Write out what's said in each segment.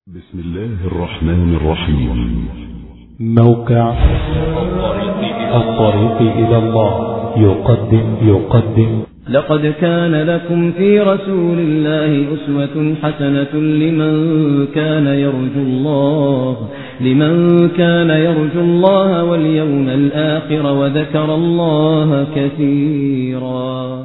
بسم الله الرحمن الرحيم موقع الطريق إلى الله يقدم يقدم لقد كان لكم في رسول الله أسوة حسنة لمن كان يرجو الله لمن كان يرجو الله واليوم الآخر وذكر الله كثيرا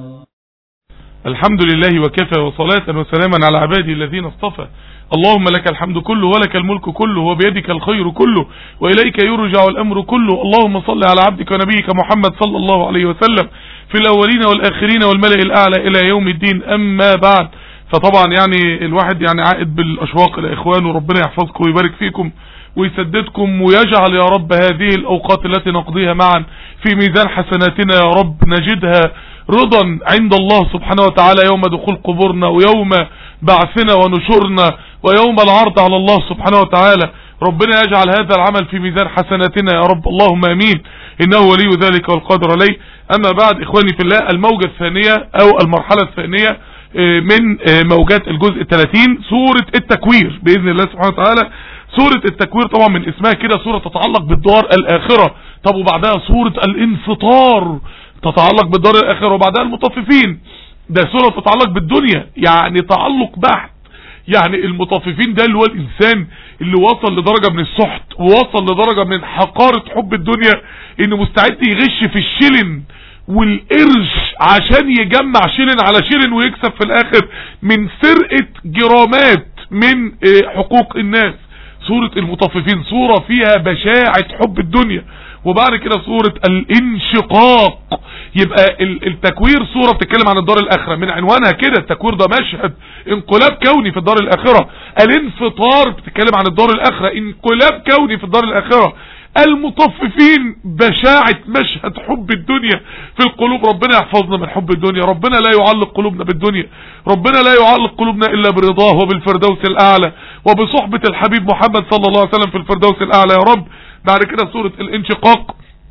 الحمد لله وكفى وصلاة وسلاما على عباده الذين اصطفى اللهم لك الحمد كله ولك الملك كله وبيدك الخير كله وإليك يرجع الأمر كله اللهم صل على عبدك ونبيك محمد صلى الله عليه وسلم في الأولين والآخرين والملأ الأعلى إلى يوم الدين أما بعد فطبعا يعني الواحد يعني عائد بالأشواق لإخوانه ربنا يحفظكم ويبارك فيكم ويسددكم ويجعل يا رب هذه الأوقات التي نقضيها معا في ميزان حسناتنا يا رب نجدها رضا عند الله سبحانه وتعالى يوم دخول قبورنا ويوم بعثنا ونشورنا ويوم العرض على الله سبحانه وتعالى ربنا يجعل هذا العمل في ميزان حسناتنا يا رب اللهم امين انه ولي ذلك والقادر عليه اما بعد اخواني في الله الموجة الثانية او المرحلة الثانية من موجات الجزء 30 سورة التكوير باذن الله سبحانه وتعالى سورة التكوير طبعا من اسمها كده سورة تتعلق بالدار الاخرة طب وبعدها سورة الانفطار تتعلق بالدار الاخرة وبعدها المطففين ده سورة تتعلق بالدنيا يعني تعلق بحت يعني المطففين ده اللي هو الانسان اللي وصل لدرجة من السحت ووصل لدرجة من حقارة حب الدنيا انه مستعد يغش في الشلن والقرش عشان يجمع شلن على شلن ويكسب في الاخر من سرقة جرامات من حقوق الناس سورة المطففين صورة فيها بشاعة حب الدنيا وبعد كده سورة الانشقاق يبقى التكوير صورة بتتكلم عن الدار الاخرة من عنوانها كده التكوير ده مشهد انقلاب كوني في الدار الاخرة الانفطار بتتكلم عن الدار الاخرة انقلاب كوني في الدار الاخرة المطففين بشاعة مشهد حب الدنيا في القلوب ربنا يحفظنا من حب الدنيا ربنا لا يعلق قلوبنا بالدنيا ربنا لا يعلق قلوبنا الا برضاه وبالفردوس الاعلى وبصحبة الحبيب محمد صلى الله عليه وسلم في الفردوس الاعلى يا رب بعد كده سورة الانشقاق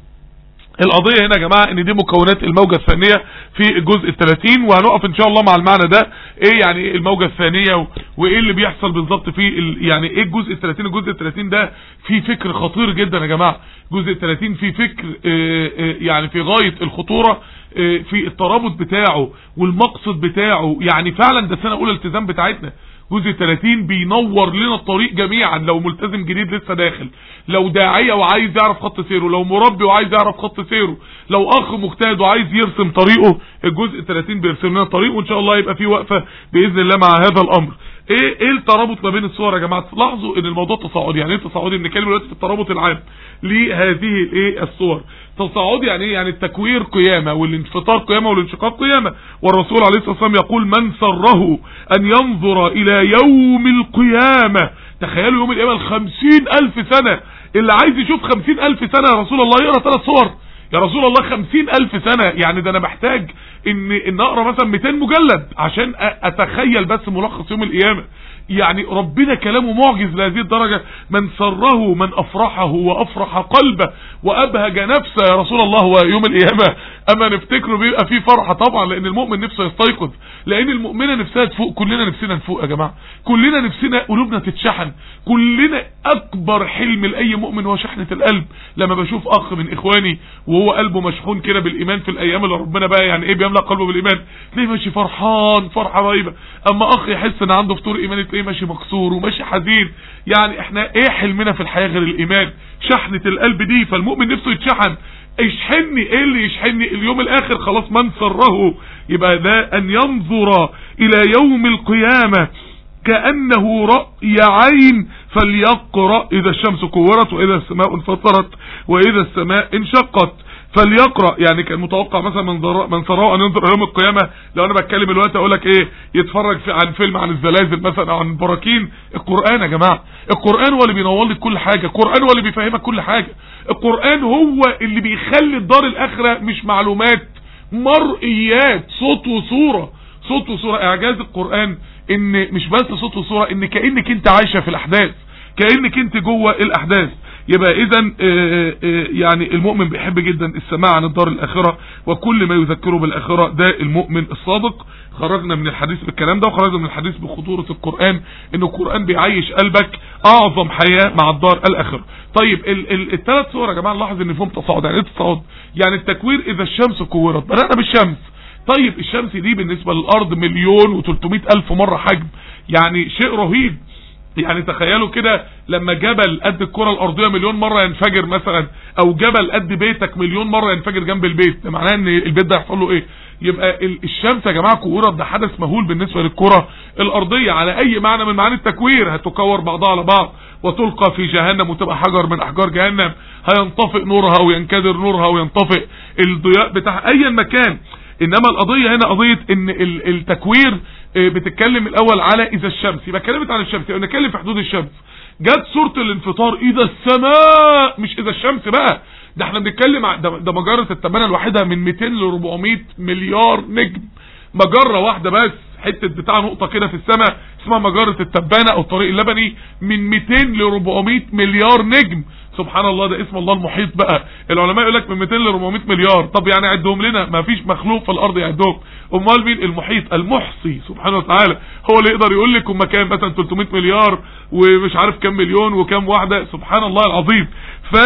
القضية هنا يا جماعة ان دي مكونات الموجة الثانية في الجزء الثلاثين وهنقف ان شاء الله مع المعنى ده ايه يعني الموجة الثانية وايه اللي بيحصل بالظبط في ال... يعني ايه الجزء الثلاثين الجزء الثلاثين ده في فكر خطير جدا يا جماعة الجزء الثلاثين في فكر اه اه يعني في غاية الخطورة اه في الترابط بتاعه والمقصد بتاعه يعني فعلا ده سنة اولى الالتزام بتاعتنا جزء 30 بينور لنا الطريق جميعا لو ملتزم جديد لسه داخل لو داعية وعايز يعرف خط سيره لو مربي وعايز يعرف خط سيره لو اخ مجتهد وعايز يرسم طريقه الجزء 30 بيرسم لنا الطريق وان شاء الله يبقى فيه وقفة باذن الله مع هذا الامر ايه ايه الترابط ما بين الصور يا جماعه لاحظوا ان الموضوع تصاعدي يعني ايه تصاعدي بنتكلم دلوقتي في الترابط العام لهذه الايه الصور تصاعدي يعني ايه يعني التكوير قيامه والانفطار قيامه والانشقاق قيامه والرسول عليه الصلاه والسلام يقول من سره ان ينظر الى يوم القيامه تخيلوا يوم القيامه الخمسين الف سنه اللي عايز يشوف خمسين الف سنه يا رسول الله يقرا ثلاث صور يا رسول الله خمسين الف سنة يعني ده انا محتاج ان, إن اقرا مثلا 200 مجلد عشان اتخيل بس ملخص يوم القيامة يعني ربنا كلامه معجز لهذه الدرجة من سره من افرحه وافرح قلبه وابهج نفسه يا رسول الله هو يوم القيامة اما نفتكره بيبقى فيه فرحة طبعا لان المؤمن نفسه يستيقظ لان المؤمنة نفسها تفوق كلنا نفسنا نفوق يا جماعة كلنا نفسنا قلوبنا تتشحن كلنا اكبر حلم لاي مؤمن هو شحنة القلب لما بشوف اخ من اخواني وهو قلبه مشحون كده بالايمان في الايام اللي ربنا بقى يعني ايه بيملأ قلبه بالايمان تلاقيه ماشي فرحان فرحة رهيبة اما اخ يحس ان عنده فطور ايماني تلاقيه ماشي مكسور وماشي حزين يعني احنا ايه حلمنا في الحياة غير الايمان شحنة القلب دي فالمؤمن نفسه يتشحن اشحني ايه اللي يشحني اليوم الاخر خلاص من سره يبقى ده ان ينظر الى يوم القيامة كأنه رأي عين فليقرأ اذا الشمس كورت واذا السماء انفطرت واذا السماء انشقت فليقرأ يعني كان متوقع مثلا من من ثراء ان ينظر يوم القيامة لو انا بتكلم الوقت اقول لك ايه يتفرج في عن فيلم عن الزلازل مثلا او عن البراكين القرآن يا جماعة القرآن هو اللي بينور لك كل حاجة القرآن هو اللي بيفهمك كل حاجة القرآن هو اللي بيخلي الدار الاخرة مش معلومات مرئيات صوت وصورة صوت وصورة اعجاز القرآن ان مش بس صوت وصورة ان كأنك انت عايشة في الاحداث كأنك انت جوه الاحداث يبقى اذا يعني المؤمن بيحب جدا السماع عن الدار الاخره وكل ما يذكره بالاخره ده المؤمن الصادق خرجنا من الحديث بالكلام ده وخرجنا من الحديث بخطوره القران ان القران بيعيش قلبك اعظم حياه مع الدار الاخره طيب الثلاث صور يا جماعه نلاحظ ان فيهم تصاعد يعني ايه تصاعد يعني التكوير اذا الشمس كورت بدانا بالشمس طيب الشمس دي بالنسبه للارض مليون و300 الف مره حجم يعني شيء رهيب يعني تخيلوا كده لما جبل قد الكرة الارضية مليون مرة ينفجر مثلا او جبل قد بيتك مليون مرة ينفجر جنب البيت ده معناه ان البيت ده يحصل له ايه يبقى الشمس يا جماعة كورة ده حدث مهول بالنسبة للكرة الارضية على اي معنى من معاني التكوير هتكور بعضها على بعض وتلقى في جهنم وتبقى حجر من احجار جهنم هينطفئ نورها وينكدر نورها وينطفئ الضياء بتاع اي مكان انما القضية هنا قضية ان التكوير بتتكلم الاول على اذا الشمس يبقى اتكلمت عن الشمس يبقى نتكلم في حدود الشمس جت سورة الانفطار اذا السماء مش اذا الشمس بقى ده احنا بنتكلم ده, ده مجرة التبانة الواحدة من 200 ل 400 مليار نجم مجرة واحدة بس حتة بتاع نقطة كده في السماء اسمها مجرة التبانة او الطريق اللبني من 200 ل 400 مليار نجم سبحان الله ده اسم الله المحيط بقى العلماء يقول لك من 200 ل 400 مليار طب يعني عدهم لنا ما فيش مخلوق في الارض يعدهم امال مين المحيط المحصي سبحانه وتعالى هو اللي يقدر يقول لك هم كام مثلا 300 مليار ومش عارف كام مليون وكام واحده سبحان الله العظيم ف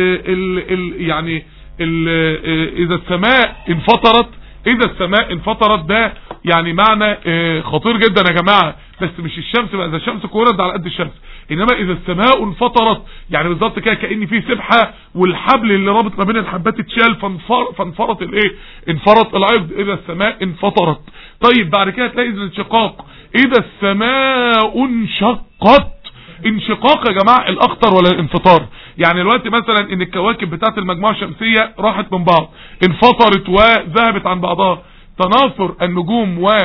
يعني ال اذا السماء انفطرت اذا السماء انفطرت ده يعني معنى خطير جدا يا جماعه بس مش الشمس بقى اذا الشمس كورت على قد الشمس انما اذا السماء انفطرت يعني بالظبط كده كان في سبحه والحبل اللي رابط ما بين الحبات اتشال فانفر فانفرط الايه انفرط العقد اذا السماء انفطرت طيب بعد كده تلاقي الانشقاق اذا السماء انشقت انشقاق يا جماعه الاخطر ولا الانفطار يعني الوقت مثلا ان الكواكب بتاعت المجموعه الشمسيه راحت من بعض انفطرت وذهبت عن بعضها تناثر النجوم و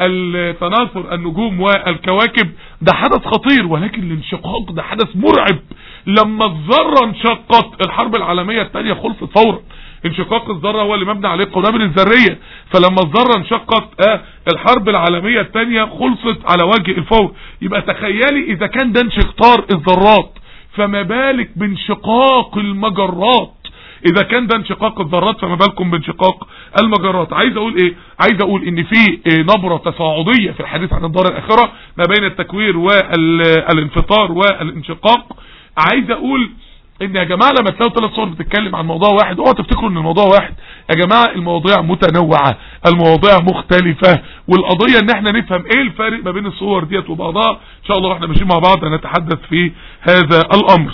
التناثر النجوم والكواكب ده حدث خطير ولكن الانشقاق ده حدث مرعب لما الذرة انشقت الحرب العالمية الثانية خلصت فورا انشقاق الذرة هو اللي مبني عليه القنابل الذرية فلما الذرة انشقت آه الحرب العالمية الثانية خلصت على وجه الفور يبقى تخيلي اذا كان ده انشقار الذرات فما بالك بانشقاق المجرات اذا كان ده انشقاق الذرات فما بالكم بانشقاق المجرات عايز اقول ايه عايز اقول ان في نبرة تصاعدية في الحديث عن الدار الاخرة ما بين التكوير والانفطار والانشقاق عايز اقول ان يا جماعة لما تلاقوا ثلاث صور بتتكلم عن موضوع واحد اوعوا تفتكروا ان الموضوع واحد يا جماعة المواضيع متنوعة المواضيع مختلفة والقضية ان احنا نفهم ايه الفارق ما بين الصور ديت وبعضها ان شاء الله واحنا ماشيين مع بعض هنتحدث في هذا الامر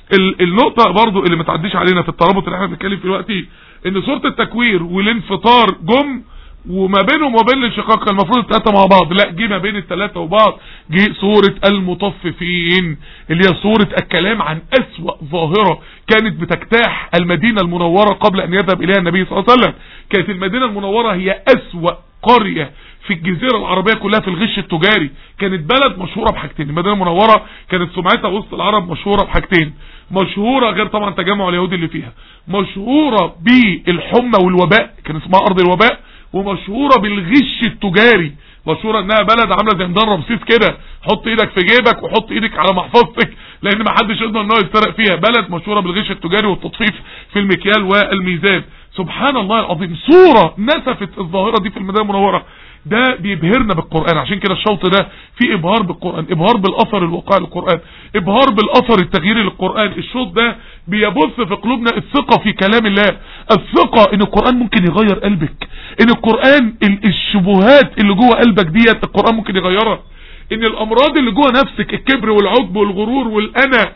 النقطة برضو اللي ما تعديش علينا في الترابط اللي احنا بنتكلم فيه دلوقتي ان صورة التكوير والانفطار جم وما بينهم وبين الانشقاق كان المفروض الثلاثة مع بعض لا جه ما بين الثلاثة وبعض جه صورة المطففين اللي هي صورة الكلام عن اسوأ ظاهرة كانت بتجتاح المدينة المنورة قبل ان يذهب اليها النبي صلى الله عليه وسلم كانت المدينة المنورة هي اسوأ قرية في الجزيرة العربية كلها في الغش التجاري كانت بلد مشهورة بحاجتين المدينة المنورة كانت سمعتها وسط العرب مشهورة بحاجتين مشهورة غير طبعا تجمع اليهود اللي فيها مشهورة بالحمى والوباء كان اسمها ارض الوباء ومشهورة بالغش التجاري مشهورة انها بلد عاملة زي ميدان رمسيس كده حط ايدك في جيبك وحط ايدك على محفظتك لان ما حدش يقدر ان هو يسرق فيها بلد مشهورة بالغش التجاري والتطفيف في المكيال والميزان سبحان الله العظيم صورة نسفت الظاهرة دي في المدينة المنورة ده بيبهرنا بالقرآن عشان كده الشوط ده في ابهار بالقرآن ابهار بالاثر الواقعي للقرآن ابهار بالاثر التغييري للقرآن الشوط ده بيبث في قلوبنا الثقة في كلام الله الثقة ان القرآن ممكن يغير قلبك ان القرآن الشبهات اللي جوه قلبك ديت القرآن ممكن يغيرها ان الامراض اللي جوه نفسك الكبر والعجب والغرور والانا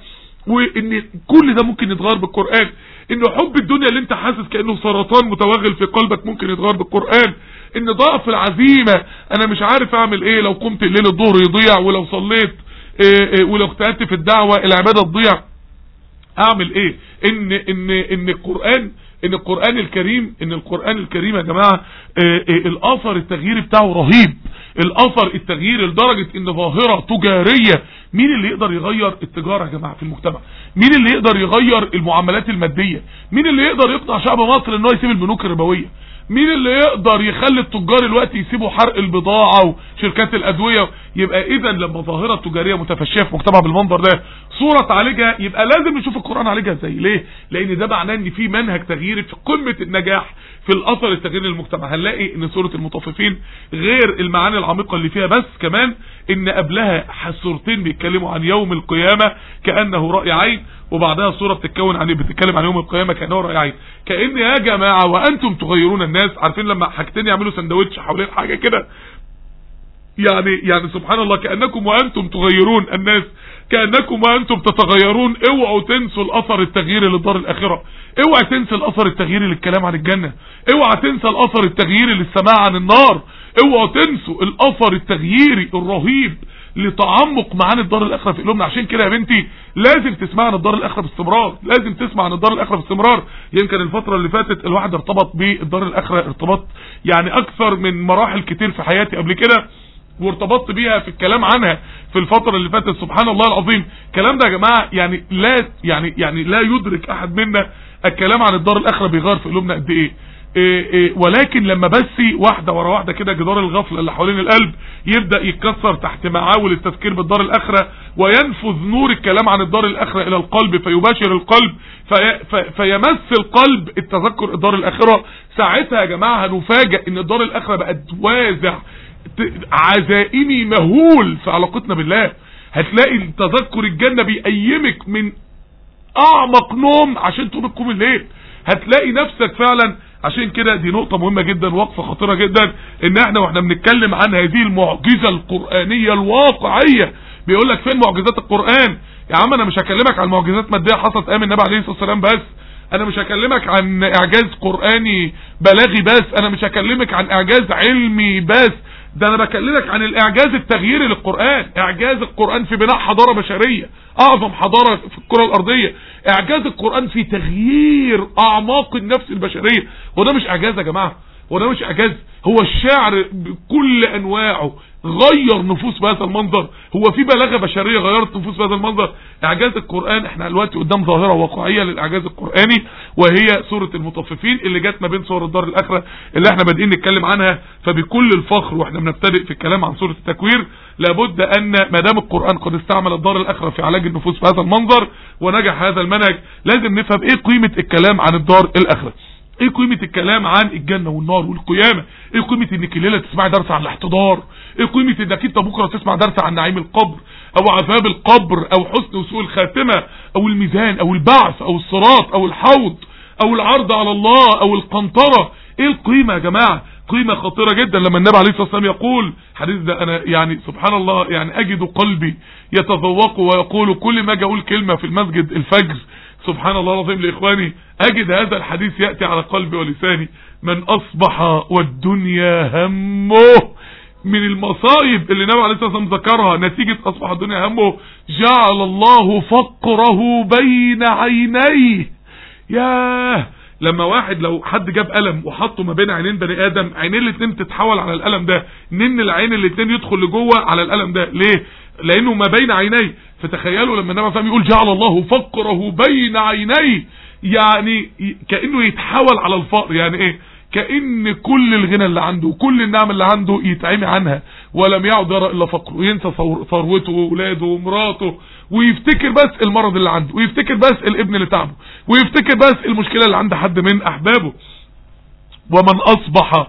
وان كل ده ممكن يتغير بالقرآن ان حب الدنيا اللي انت حاسس كأنه سرطان متوغل في قلبك ممكن يتغير بالقرآن ان ضعف العزيمة انا مش عارف اعمل ايه لو قمت الليل الظهر يضيع ولو صليت إيه إيه ولو اجتهدت في الدعوة العبادة تضيع اعمل ايه ان ان ان القرآن ان القرآن الكريم ان القرآن الكريم يا جماعة آه، آه، الاثر التغييري بتاعه رهيب الاثر التغييري لدرجة ان ظاهرة تجارية مين اللي يقدر يغير التجارة يا جماعة في المجتمع مين اللي يقدر يغير المعاملات المادية مين اللي يقدر يقنع شعب مصر ان هو يسيب البنوك الربوية مين اللي يقدر يخلي التجار الوقت يسيبوا حرق البضاعة وشركات الأدوية يبقى إذا لما ظاهرة تجارية متفشية في مجتمع بالمنظر ده صورة تعالجها يبقى لازم نشوف القرآن عالجها ازاي ليه؟ لأن ده معناه إن في منهج تغييري في قمة النجاح في الأثر التغييري للمجتمع هنلاقي إن سورة المطففين غير المعاني العميقة اللي فيها بس كمان إن قبلها سورتين بيتكلموا عن يوم القيامة كأنه رأي عين وبعدها صورة بتتكون عن بتتكلم عن يوم القيامة كأنه رأي عين كأن يا جماعة وأنتم تغيرون الناس عارفين لما حاجتين يعملوا سندوتش حوالين حاجة كده يعني يعني سبحان الله كأنكم وأنتم تغيرون الناس كأنكم وأنتم تتغيرون اوعوا تنسوا الأثر التغييري للدار الآخرة اوعى تنسى الأثر التغييري للكلام عن الجنة اوعى تنسى الأثر التغييري للسماع عن النار اوعوا تنسوا الأثر التغييري الرهيب لتعمق معاني الدار الاخره في قلوبنا عشان كده يا بنتي لازم تسمع عن الدار الاخره باستمرار لازم تسمع عن الدار الاخره باستمرار يمكن الفتره اللي فاتت الواحد ارتبط بالدار الاخره ارتباط يعني اكثر من مراحل كتير في حياتي قبل كده وارتبطت بيها في الكلام عنها في الفترة اللي فاتت سبحان الله العظيم الكلام ده يا جماعة يعني لا يعني يعني لا يدرك احد منا الكلام عن الدار الاخرة بيغير في قلوبنا قد ايه إيه إيه ولكن لما بس واحدة ورا واحدة كده جدار الغفلة اللي حوالين القلب يبدأ يتكسر تحت معاول التفكير بالدار الآخرة وينفذ نور الكلام عن الدار الآخرة إلى القلب فيباشر القلب في في فيمس القلب التذكر الدار الآخرة ساعتها يا جماعة هنفاجئ إن الدار الآخرة بقت وازع عزائمي مهول في علاقتنا بالله هتلاقي تذكر الجنة بيقيمك من أعمق نوم عشان تقوم تقوم الليل هتلاقي نفسك فعلا عشان كده دي نقطة مهمة جدا وقفة خطيرة جدا ان احنا واحنا بنتكلم عن هذه المعجزة القرآنية الواقعية بيقول لك فين معجزات القرآن يا عم انا مش هكلمك عن معجزات مادية حصلت ايام النبي عليه الصلاة والسلام بس انا مش هكلمك عن اعجاز قرآني بلاغي بس انا مش هكلمك عن اعجاز علمي بس ده انا بكلمك عن الاعجاز التغييري للقرآن اعجاز القرآن في بناء حضارة بشرية اعظم حضارة في الكرة الارضية اعجاز القرآن في تغيير اعماق النفس البشرية وده مش اعجاز يا جماعة وده مش اعجاز هو الشعر بكل انواعه غير نفوس بهذا المنظر هو في بلاغه بشريه غيرت نفوس بهذا المنظر اعجاز القران احنا دلوقتي قدام ظاهره واقعيه للاعجاز القراني وهي سوره المطففين اللي جت ما بين سور الدار الاخره اللي احنا بادئين نتكلم عنها فبكل الفخر واحنا بنبتدئ في الكلام عن سوره التكوير لابد ان ما دام القران قد استعمل الدار الاخره في علاج النفوس بهذا المنظر ونجح هذا المنهج لازم نفهم ايه قيمه الكلام عن الدار الاخره ايه قيمة الكلام عن الجنة والنار والقيامة ايه قيمة انك الليلة تسمع درس عن الاحتضار ايه قيمة انك انت بكرة تسمع درس عن نعيم القبر او عذاب القبر او حسن وسوء الخاتمة او الميزان او البعث او الصراط او الحوض او العرض على الله او القنطرة ايه القيمة يا جماعة قيمة خطيرة جدا لما النبي عليه الصلاة والسلام يقول حديث ده انا يعني سبحان الله يعني اجد قلبي يتذوق ويقول كل ما اجي اقول كلمة في المسجد الفجر سبحان الله العظيم لاخواني اجد هذا الحديث يأتي على قلبي ولساني من اصبح والدنيا همه من المصائب اللي النبي عليه الصلاة والسلام ذكرها نتيجة اصبح الدنيا همه جعل الله فقره بين عينيه ياه لما واحد لو حد جاب قلم وحطه ما بين عينين بني ادم عينين الاتنين تتحول على القلم ده نن العين الاتنين يدخل لجوه على القلم ده ليه لانه ما بين عينيه فتخيلوا لما النبي فاهم يقول جعل الله فقره بين عينيه يعني كانه يتحول على الفقر يعني ايه كأن كل الغنى اللي عنده وكل النعم اللي عنده يتعمي عنها ولم يعد يرى الا فقره وينسى ثروته واولاده ومراته ويفتكر بس المرض اللي عنده ويفتكر بس الابن اللي تعبه ويفتكر بس المشكلة اللي عند حد من احبابه ومن اصبح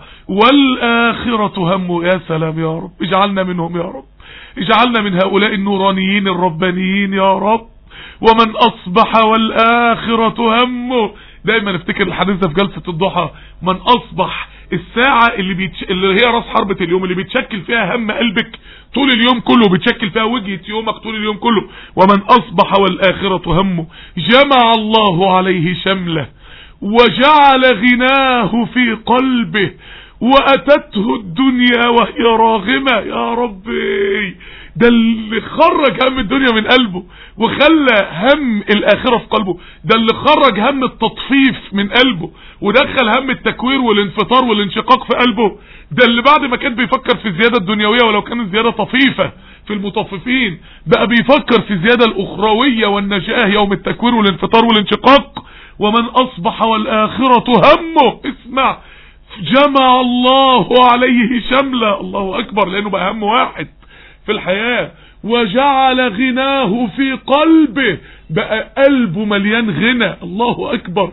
والاخرة همه يا سلام يا رب اجعلنا منهم يا رب اجعلنا من هؤلاء النورانيين الربانيين يا رب ومن اصبح والاخرة همه دايما نفتكر الحديث ده في جلسة الضحى من اصبح الساعة اللي, بيتش... اللي هي راس حربة اليوم اللي بيتشكل فيها هم قلبك طول اليوم كله بيتشكل فيها وجهة يومك طول اليوم كله ومن اصبح والاخرة همه جمع الله عليه شمله وجعل غناه في قلبه واتته الدنيا وهي راغمة يا ربي ده اللي خرج هم الدنيا من قلبه وخلى هم الاخرة في قلبه ده اللي خرج هم التطفيف من قلبه ودخل هم التكوير والانفطار والانشقاق في قلبه ده اللي بعد ما كان بيفكر في الزيادة الدنيوية ولو كانت زيادة طفيفة في المطففين بقى بيفكر في الزيادة الاخروية والنجاة يوم التكوير والانفطار والانشقاق ومن اصبح والاخرة همه اسمع جمع الله عليه شملة الله اكبر لانه بقى هم واحد في الحياة وجعل غناه في قلبه بقى قلبه مليان غنى الله اكبر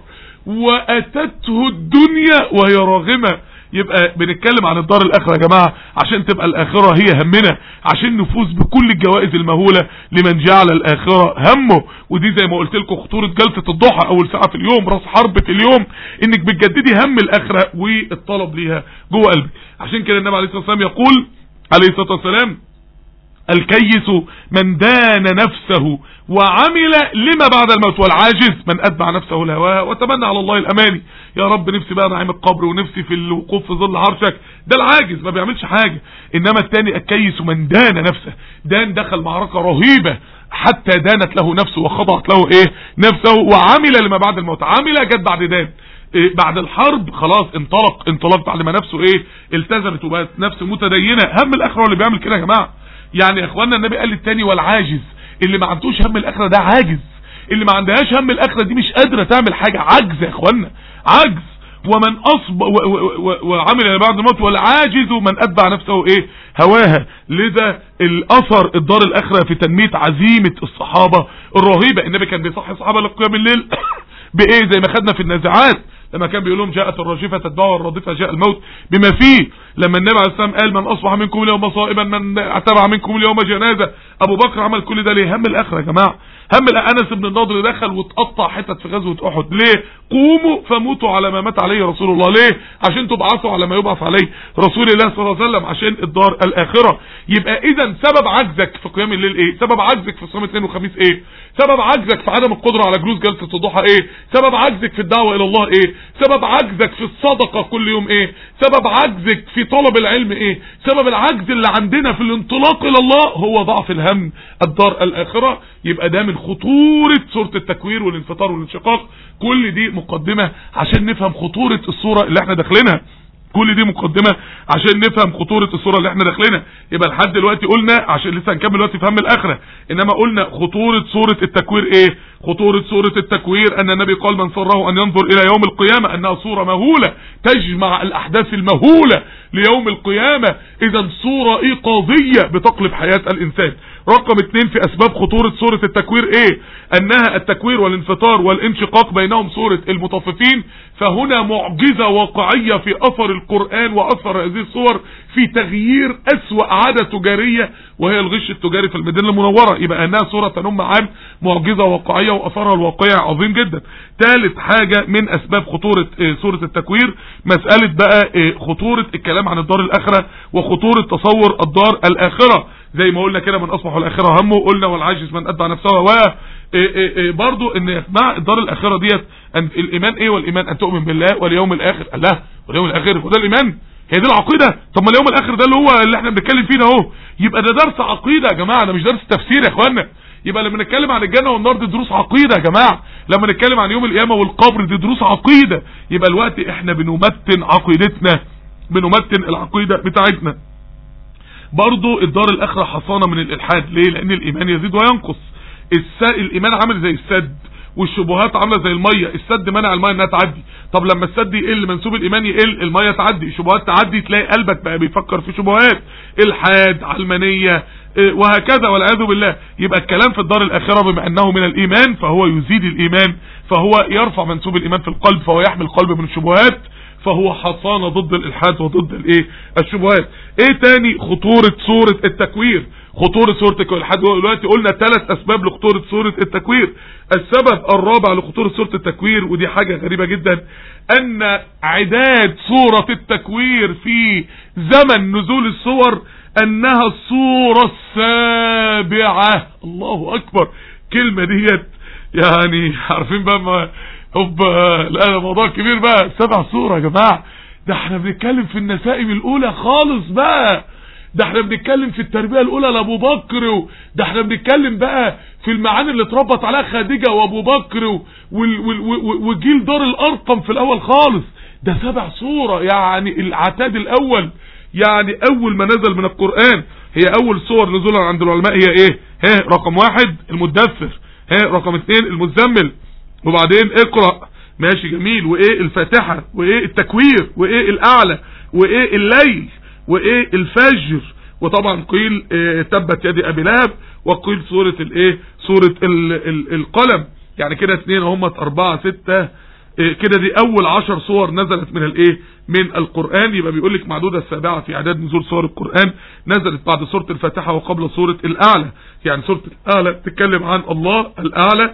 واتته الدنيا وهي راغمة يبقى بنتكلم عن الدار الاخرة يا جماعة عشان تبقى الاخرة هي همنا عشان نفوز بكل الجوائز المهولة لمن جعل الاخرة همه ودي زي ما قلت لكم خطورة جلسة الضحى اول ساعة في اليوم راس حربة اليوم انك بتجددي هم الاخرة والطلب ليها جوه قلبك عشان كده النبي عليه الصلاة والسلام يقول عليه الصلاة والسلام الكيس من دان نفسه وعمل لما بعد الموت والعاجز من أتبع نفسه الهواء وتمنى على الله الأماني يا رب نفسي بقى نعيم القبر ونفسي في الوقوف في ظل عرشك ده العاجز ما بيعملش حاجة إنما التاني الكيس من دان نفسه دان دخل معركة رهيبة حتى دانت له نفسه وخضعت له ايه نفسه وعمل لما بعد الموت عمل جت بعد دان إيه بعد الحرب خلاص انطلق انطلق بعد ما نفسه ايه التزمت وبقت نفسه متدينة هم الاخرة اللي بيعمل كده يا جماعة يعني يا اخوانا النبي قال للتاني والعاجز اللي ما عندوش هم الاخره ده عاجز اللي ما عندهاش هم الاخره دي مش قادره تعمل حاجه عجز يا اخوانا عجز ومن اصب وعمل بعد الموت والعاجز من اتبع نفسه ايه هواها لذا الاثر الدار الاخره في تنميه عزيمه الصحابه الرهيبه النبي كان بيصحي الصحابه لقيام الليل بايه زي ما خدنا في النازعات لما كان بيقول لهم جاءت الرجفة تتبعها الرادفة جاء الموت بما فيه لما النبي عليه السلام قال من أصبح منكم اليوم صائبا من اتبع منكم اليوم جنازة أبو بكر عمل كل ده ليه هم الآخرة يا جماعة هم أنس بن النضر دخل واتقطع حتت في غزوة أحد ليه قوموا فموتوا على ما مات عليه رسول الله ليه عشان تبعثوا على ما يبعث عليه رسول الله صلى الله عليه وسلم عشان الدار الآخرة يبقى إذا سبب عجزك في قيام الليل إيه سبب عجزك في صيام اثنين وخميس إيه سبب عجزك في عدم القدرة على جلوس جلسة الضحى إيه سبب عجزك في الدعوة إلى الله إيه سبب عجزك في الصدقة كل يوم إيه سبب عجزك في طلب العلم إيه سبب العجز اللي عندنا في الانطلاق إلى الله هو ضعف الهم الدار الآخرة يبقى ده من خطورة سورة التكوير والانفطار والانشقاق كل دي مقدمة عشان نفهم خطورة الصورة اللي احنا داخلينها كل دي مقدمة عشان نفهم خطورة الصورة اللي احنا داخلينها يبقى لحد دلوقتي قلنا عشان لسه هنكمل دلوقتي فهم الاخرة انما قلنا خطورة صورة التكوير ايه خطورة صورة التكوير ان النبي قال من سره ان ينظر الى يوم القيامة انها صورة مهولة تجمع الاحداث المهولة ليوم القيامة اذا صورة ايقاظية بتقلب حياة الانسان رقم اتنين في اسباب خطورة صورة التكوير ايه انها التكوير والانفطار والانشقاق بينهم صورة المطففين فهنا معجزة واقعية في اثر القرآن واثر هذه الصور في تغيير اسوأ عادة تجارية وهي الغش التجاري في المدينة المنورة يبقى انها صورة تنم عام معجزة واقعية واثرها الواقعي عظيم جدا ثالث حاجة من اسباب خطورة اه صورة التكوير مسألة بقى اه خطورة الكلام عن الدار الاخرة وخطورة تصور الدار الاخرة زي ما قلنا كده من اصبح الاخرة همه قلنا والعاجز من اتبع نفسه و برضو ان مع الدار الاخرة ديت أن الايمان ايه والايمان ان تؤمن بالله واليوم الاخر الله واليوم الاخر وده الايمان هي دي العقيدة طب ما اليوم الاخر ده اللي هو اللي احنا بنتكلم فيه اهو يبقى ده درس عقيدة يا جماعة ده مش درس تفسير يا اخوانا يبقى لما نتكلم عن الجنة والنار دي دروس عقيدة يا جماعة لما نتكلم عن يوم القيامة والقبر دي دروس عقيدة يبقى الوقت احنا بنمتن عقيدتنا بنمتن العقيدة بتاعتنا برضو الدار الاخرة حصانة من الالحاد ليه لان الايمان يزيد وينقص الس... الايمان عامل زي السد والشبهات عامله زي الميه السد منع الميه انها تعدي طب لما السد يقل منسوب الايمان يقل الميه تعدي الشبهات تعدي تلاقي قلبك بقى بيفكر في شبهات الحاد علمانيه وهكذا والعياذ بالله يبقى الكلام في الدار الاخره بما انه من الايمان فهو يزيد الايمان فهو يرفع منسوب الايمان في القلب فهو يحمي القلب من الشبهات فهو حصانة ضد الالحاد وضد الايه الشبهات ايه تاني خطورة سورة التكوير خطورة سورة التكوير لحد دلوقتي قلنا ثلاث اسباب لخطورة سورة التكوير السبب الرابع لخطورة سورة التكوير ودي حاجة غريبة جدا ان عداد سورة التكوير في زمن نزول الصور انها الصورة السابعة الله اكبر كلمة ديت يعني عارفين بقى ما هوب لا ده موضوع كبير بقى سبع صورة يا جماعة ده احنا بنتكلم في النسائم الاولى خالص بقى ده احنا بنتكلم في التربية الاولى لابو بكر و... ده احنا بنتكلم بقى في المعاني اللي اتربط عليها خديجة وابو بكر و... وال... وال... وال... وجيل دار الارقم في الاول خالص ده سبع صورة يعني العتاد الاول يعني اول ما نزل من القرآن هي اول صور نزولا عند العلماء هي ايه ها رقم واحد المدثر ها رقم اثنين المزمل وبعدين اقرأ ماشي جميل وايه الفاتحة وايه التكوير وايه الاعلى وايه الليل وايه الفجر وطبعا قيل اه تبت يد ابي لهب وقيل سورة الايه سورة ال ال القلم يعني كده اثنين هم اربعة ستة اه كده دي اول عشر صور نزلت من الايه من القرآن يبقى بيقول لك معدودة السابعة في اعداد نزول صور القرآن نزلت بعد سورة الفاتحة وقبل سورة الاعلى يعني سورة الاعلى تتكلم عن الله الاعلى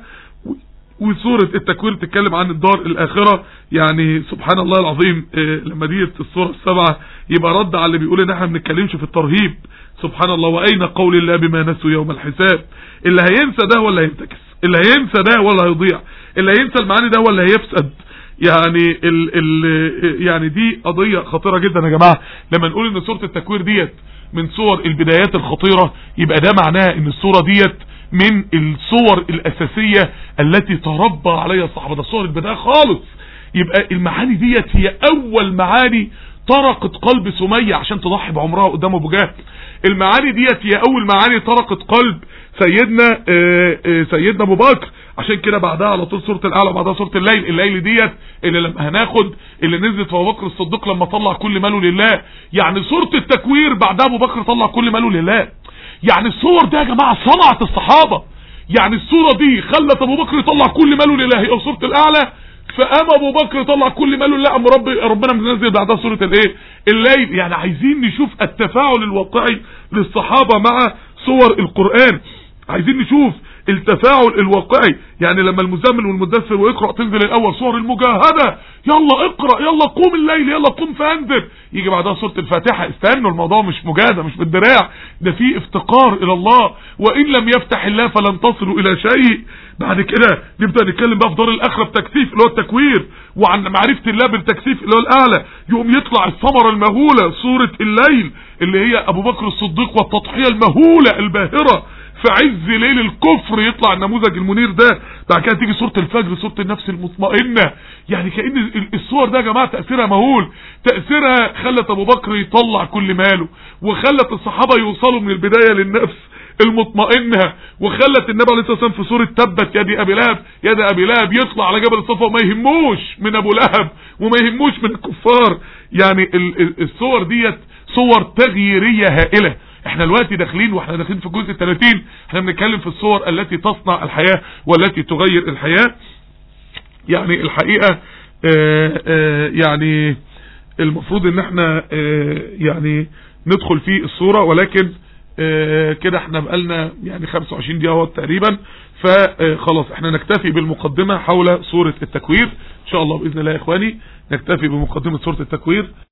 وسورة التكوير تتكلم عن الدار الآخرة يعني سبحان الله العظيم إيه لما دي الصورة السبعة يبقى رد على اللي بيقول ان احنا بنتكلمش في الترهيب سبحان الله وأين قول الله بما نسوا يوم الحساب اللي هينسى ده ولا هينتكس اللي هينسى ده ولا هيضيع اللي هينسى المعاني ده ولا هيفسد يعني ال ال يعني دي قضية خطيرة جدا يا جماعة لما نقول ان سورة التكوير ديت من صور البدايات الخطيرة يبقى ده معناه ان الصورة ديت من الصور الأساسية التي تربى عليها الصحابة ده صور البداية خالص يبقى المعاني ديت هي أول معاني طرقت قلب سمية عشان تضحي بعمرها قدام أبو جهل المعاني ديت هي أول معاني طرقت قلب سيدنا آآ آآ سيدنا أبو بكر عشان كده بعدها على طول سورة الأعلى وبعدها سورة الليل الليل ديت اللي لما هناخد اللي نزلت في أبو بكر الصديق لما طلع كل ماله لله يعني سورة التكوير بعدها أبو بكر طلع كل ماله لله يعني الصور دي يا جماعة صنعت الصحابة يعني الصورة دي خلت ابو بكر يطلع كل ماله لله او سورة الاعلى فقام ابو بكر يطلع كل ماله لله ام رب ربنا منزل بعدها سورة الايه الليل يعني عايزين نشوف التفاعل الواقعي للصحابة مع صور القرآن عايزين نشوف التفاعل الواقعي يعني لما المزمل والمدثر ويقرأ تنزل الاول صور المجاهدة يلا اقرأ يلا قوم الليل يلا قوم فانذر يجي بعدها سورة الفاتحة استنوا الموضوع مش مجاهدة مش بالدراع ده في افتقار الى الله وان لم يفتح الله فلن تصلوا الى شيء بعد كده نبدأ نتكلم بقى في دار الاخرة بتكثيف اللي هو التكوير وعن معرفة الله بالتكثيف اللي هو الاعلى يقوم يطلع الثمرة المهولة سورة الليل اللي هي ابو بكر الصديق والتضحية المهولة الباهرة في عز ليل الكفر يطلع النموذج المنير ده بعد كده تيجي سورة الفجر سورة النفس المطمئنة يعني كأن الصور ده يا جماعة تأثيرها مهول تأثيرها خلت ابو بكر يطلع كل ماله وخلت الصحابة يوصلوا من البداية للنفس المطمئنة وخلت النبي عليه الصلاة والسلام في سورة تبت يد ابي لهب يد ابي لهب يطلع على جبل الصفا وما يهموش من ابو لهب وما يهموش من الكفار يعني الصور ديت صور تغييرية هائلة احنا دلوقتي داخلين واحنا داخلين في الجزء 30 احنا بنتكلم في الصور التي تصنع الحياة والتي تغير الحياة يعني الحقيقة اه اه يعني المفروض ان احنا اه يعني ندخل في الصورة ولكن كده احنا بقالنا يعني 25 دقيقة تقريبا فخلاص احنا نكتفي بالمقدمة حول سورة التكوير ان شاء الله بإذن الله يا اخواني نكتفي بمقدمة سورة التكوير